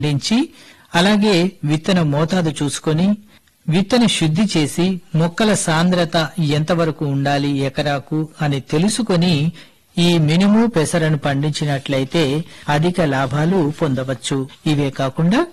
పండించి అలాగే విత్తన మోతాదు చూసుకొని విత్తన శుద్ధి చేసి మొక్కల సాంద్రత ఎంతవరకు ఉండాలి ఎకరాకు అని తెలుసుకొని ఈ మినుము పెసరను పండించినట్లయితే అధిక లాభాలు పొందవచ్చు ఇవే కాకుండా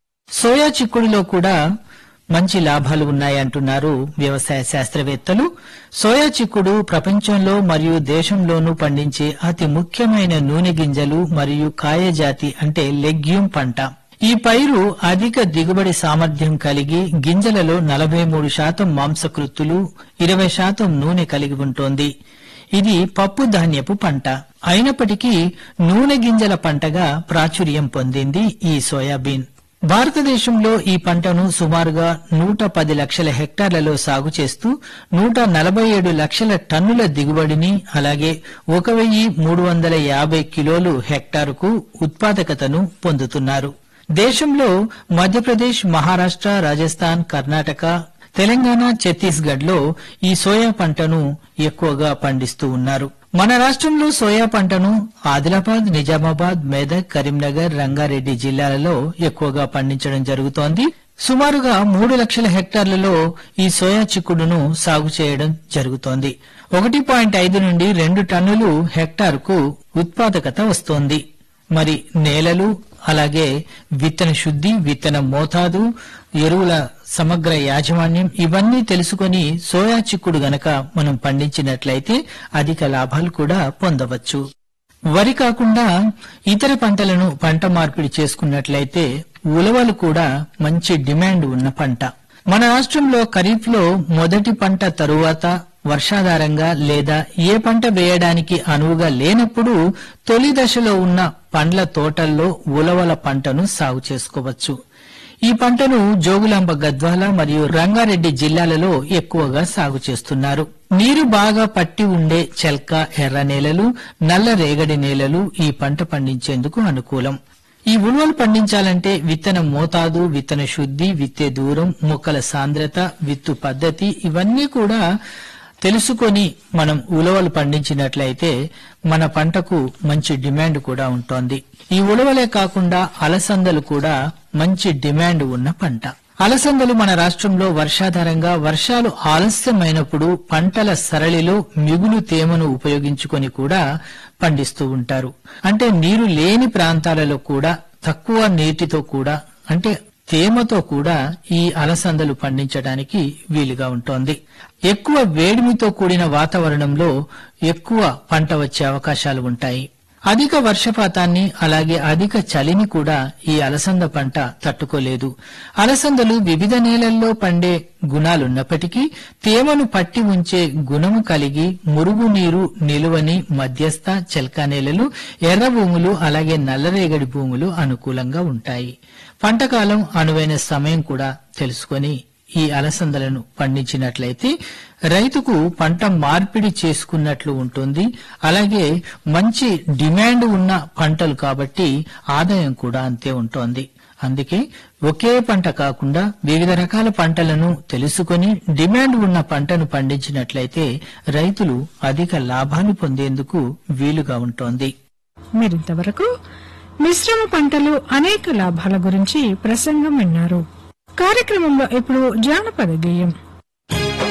సోయా చిక్కుడులో కూడా మంచి లాభాలు ఉన్నాయంటున్నారు వ్యవసాయ శాస్త్రవేత్తలు సోయా చిక్కుడు ప్రపంచంలో మరియు దేశంలోనూ పండించే అతి ముఖ్యమైన నూనె గింజలు మరియు కాయజాతి అంటే లెగ్యూమ్ పంట ఈ పైరు అధిక దిగుబడి సామర్థ్యం కలిగి గింజలలో నలభై మూడు శాతం మాంసకృత్తులు ఇరవై శాతం నూనె కలిగి ఉంటోంది ఇది పప్పు ధాన్యపు పంట అయినప్పటికీ నూనె గింజల పంటగా ప్రాచుర్యం పొందింది ఈ సోయాబీన్ భారతదేశంలో ఈ పంటను సుమారుగా నూట పది లక్షల హెక్టార్లలో సాగు చేస్తూ నూట నలభై ఏడు లక్షల టన్నుల దిగుబడిని అలాగే ఒక వెయ్యి మూడు వందల యాభై కిలోలు హెక్టారుకు ఉత్పాదకతను పొందుతున్నారు దేశంలో మధ్యప్రదేశ్ మహారాష్ట్ర రాజస్థాన్ కర్ణాటక తెలంగాణ ఛత్తీస్గఢ్ లో ఈ సోయా పంటను ఎక్కువగా పండిస్తూ ఉన్నారు మన రాష్ట్రంలో సోయా పంటను ఆదిలాబాద్ నిజామాబాద్ మెదక్ కరీంనగర్ రంగారెడ్డి జిల్లాలలో ఎక్కువగా పండించడం జరుగుతోంది సుమారుగా మూడు లక్షల హెక్టార్లలో ఈ సోయా చిక్కుడును సాగు చేయడం జరుగుతోంది ఒకటి పాయింట్ ఐదు నుండి రెండు టన్నులు హెక్టార్కు ఉత్పాదకత వస్తోంది మరి నేలలు అలాగే విత్తన శుద్ధి విత్తన మోతాదు ఎరువుల సమగ్ర యాజమాన్యం ఇవన్నీ తెలుసుకొని సోయా చిక్కుడు గనక మనం పండించినట్లయితే అధిక లాభాలు కూడా పొందవచ్చు వరి కాకుండా ఇతర పంటలను పంట మార్పిడి చేసుకున్నట్లయితే ఉలవలు కూడా మంచి డిమాండ్ ఉన్న పంట మన రాష్ట్రంలో ఖరీఫ్ లో మొదటి పంట తరువాత వర్షాధారంగా లేదా ఏ పంట వేయడానికి అనువుగా లేనప్పుడు తొలి దశలో ఉన్న పండ్ల తోటల్లో ఉలవల పంటను సాగు చేసుకోవచ్చు ఈ పంటను జోగులాంబ గద్వాల మరియు రంగారెడ్డి జిల్లాలలో ఎక్కువగా సాగు చేస్తున్నారు నీరు బాగా పట్టి ఉండే చెల్క ఎర్ర నేలలు నల్ల రేగడి నేలలు ఈ పంట పండించేందుకు అనుకూలం ఈ ఉలువలు పండించాలంటే విత్తన మోతాదు విత్తన శుద్ధి విత్తే దూరం మొక్కల సాంద్రత విత్తు పద్ధతి ఇవన్నీ కూడా తెలుసుకొని మనం ఉలవలు పండించినట్లయితే మన పంటకు మంచి డిమాండ్ కూడా ఉంటోంది ఈ ఉలవలే కాకుండా అలసందలు కూడా మంచి డిమాండ్ ఉన్న పంట అలసందలు మన రాష్ట్రంలో వర్షాధారంగా వర్షాలు ఆలస్యమైనప్పుడు పంటల సరళిలో మిగులు తేమను ఉపయోగించుకొని కూడా పండిస్తూ ఉంటారు అంటే నీరు లేని ప్రాంతాలలో కూడా తక్కువ నీటితో కూడా అంటే తేమతో కూడా ఈ అలసందలు పండించడానికి వీలుగా ఉంటోంది ఎక్కువ వేడిమితో కూడిన వాతావరణంలో ఎక్కువ పంట వచ్చే అవకాశాలు ఉంటాయి అధిక వర్షపాతాన్ని అలాగే అధిక చలిని కూడా ఈ అలసంద పంట తట్టుకోలేదు అలసందలు వివిధ నేలల్లో పండే గుణాలున్నప్పటికీ తేమను పట్టి ఉంచే గుణము కలిగి మురుగునీరు నిలువని మధ్యస్థ చెల్కా నేలలు ఎర్ర భూములు అలాగే నల్లరేగడి భూములు అనుకూలంగా ఉంటాయి పంటకాలం అనువైన సమయం కూడా తెలుసుకొని ఈ అలసందలను పండించినట్లయితే రైతుకు పంట మార్పిడి చేసుకున్నట్లు ఉంటుంది అలాగే మంచి డిమాండ్ ఉన్న పంటలు కాబట్టి ఆదాయం కూడా అంతే ఉంటోంది అందుకే ఒకే పంట కాకుండా వివిధ రకాల పంటలను తెలుసుకొని డిమాండ్ ఉన్న పంటను పండించినట్లయితే రైతులు అధిక లాభాలు పొందేందుకు వీలుగా ఉంటోంది మీరింతవరకు మిశ్రమ పంటలు అనేక లాభాల గురించి ప్రసంగం విన్నారు కార్యక్రమంలో ఇప్పుడు జానపద గేయం